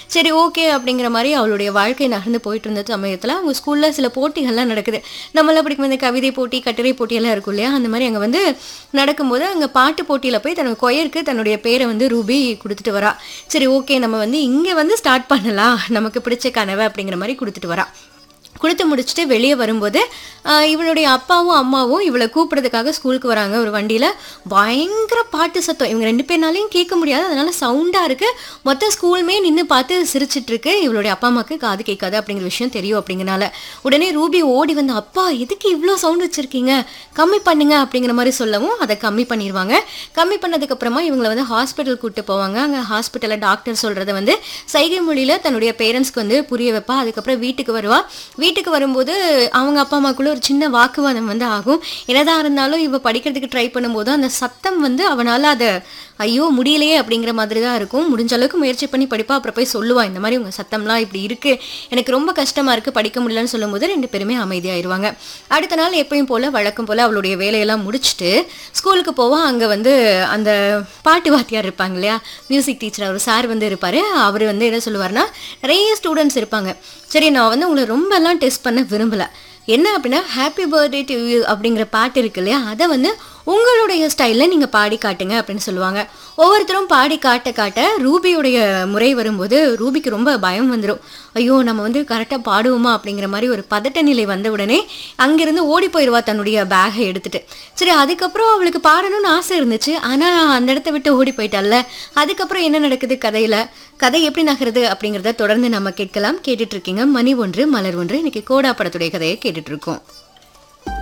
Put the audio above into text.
சரி ஓகே அப்படிங்கிற மாதிரி அவளுடைய வாழ்க்கை நகர்ந்து போயிட்டு இருந்த சமயத்தில் அவங்க ஸ்கூலில் சில போட்டிகள்லாம் நடக்குது நம்மளாம் படிக்கும் இந்த கவிதை போட்டி கட்டுரை போட்டியெல்லாம் இருக்கும் இல்லையா அந்த மாதிரி அங்கே வந்து நடக்கும்போது அங்கே பாட்டு போட்டியில் போய் தன்னோட கொயருக்கு தன்னுடைய பேரை வந்து ரூபி கொடுத்துட்டு வரா சரி ஓகே நம்ம வந்து இங்கே வந்து ஸ்டார்ட் பண்ணலாம் நமக்கு பிடிச்ச கனவை அப்படிங்கிற மாதிரி கொடுத்துட்டு வரா கொடுத்து முடிச்சுட்டு வெளியே வரும்போது ஆஹ், இவளுடைய அப்பாவும் அம்மாவும் இவளை கூப்பிடுறதுக்காக ஸ்கூலுக்கு வராங்க ஒரு வண்டியில் பயங்கர பாட்டு சத்தம் இவங்க ரெண்டு பேர்னாலையும் கேட்க முடியாது அதனால சவுண்டாக இருக்கு மொத்த ஸ்கூலுமே நின்று பார்த்து சிரிச்சிட்டு இருக்கு இவளுடைய அப்பா அம்மாவுக்கு காது கேட்காது அப்படிங்கிற விஷயம் தெரியும் அப்படிங்கனால உடனே ரூபி ஓடி வந்து அப்பா எதுக்கு இவ்வளோ சவுண்ட் வச்சிருக்கீங்க கம்மி பண்ணுங்க அப்படிங்கிற மாதிரி சொல்லவும் அதை கம்மி பண்ணிடுவாங்க கம்மி பண்ணதுக்கு அப்புறமா இவங்களை வந்து ஹாஸ்பிட்டல் கூட்டு போவாங்க அங்கே ஹாஸ்பிட்டலில் டாக்டர் சொல்கிறத வந்து சைகை மொழியில் தன்னுடைய பேரண்ட்ஸ்க்கு வந்து புரிய வைப்பா அதுக்கப்புறம் வீட்டுக்கு வருவா வீட்டுக்கு வரும்போது அவங்க அப்பா அம்மாக்குள்ள ஒரு சின்ன வாக்குவாதம் வந்து ஆகும் என்னதான் இருந்தாலும் இவ படிக்கிறதுக்கு ட்ரை பண்ணும்போது அந்த சத்தம் வந்து அவனால் அதை ஐயோ முடியலையே அப்படிங்கிற மாதிரி தான் இருக்கும் முடிஞ்ச அளவுக்கு முயற்சி பண்ணி படிப்பா அப்புறம் போய் சொல்லுவா இந்த மாதிரி உங்கள் சத்தம்லாம் இப்படி இருக்கு எனக்கு ரொம்ப கஷ்டமா இருக்கு படிக்க முடியலன்னு சொல்லும்போது ரெண்டு பேருமே அமைதியாயிருவாங்க அடுத்த நாள் எப்பயும் போல வழக்கம் போல அவளுடைய வேலையெல்லாம் முடிச்சுட்டு ஸ்கூலுக்கு போவா அங்கே வந்து அந்த பாட்டு வாத்தியார் இருப்பாங்க இல்லையா மியூசிக் டீச்சர் அவர் சார் வந்து இருப்பார் அவர் வந்து என்ன சொல்லுவார்னா நிறைய ஸ்டூடெண்ட்ஸ் இருப்பாங்க சரி நான் வந்து உங்களை ரொம்பலாம் டெஸ்ட் பண்ண விரும்பலை என்ன அப்படின்னா ஹாப்பி பர்த்டே டு யூ அப்படிங்கிற பாட்டு இருக்கு இல்லையா அதை வந்து உங்களுடைய ஸ்டைலில் நீங்கள் பாடி காட்டுங்க அப்படின்னு சொல்லுவாங்க ஒவ்வொருத்தரும் பாடி காட்ட காட்ட ரூபியுடைய முறை வரும்போது ரூபிக்கு ரொம்ப பயம் வந்துடும் ஐயோ நம்ம வந்து கரெக்டாக பாடுவோமா அப்படிங்கிற மாதிரி ஒரு பதட்ட நிலை வந்த உடனே அங்கிருந்து ஓடி போயிடுவா தன்னுடைய பேகை எடுத்துட்டு சரி அதுக்கப்புறம் அவளுக்கு பாடணும்னு ஆசை இருந்துச்சு ஆனால் அந்த இடத்த விட்டு ஓடி போயிட்டால அதுக்கப்புறம் என்ன நடக்குது கதையில் கதை எப்படி நகருது அப்படிங்கிறத தொடர்ந்து நம்ம கேட்கலாம் கேட்டுட்டு இருக்கீங்க மணி ஒன்று மலர் ஒன்று இன்னைக்கு கோடா படத்துடைய கதையை கேட்டுட்டு இருக்கோம்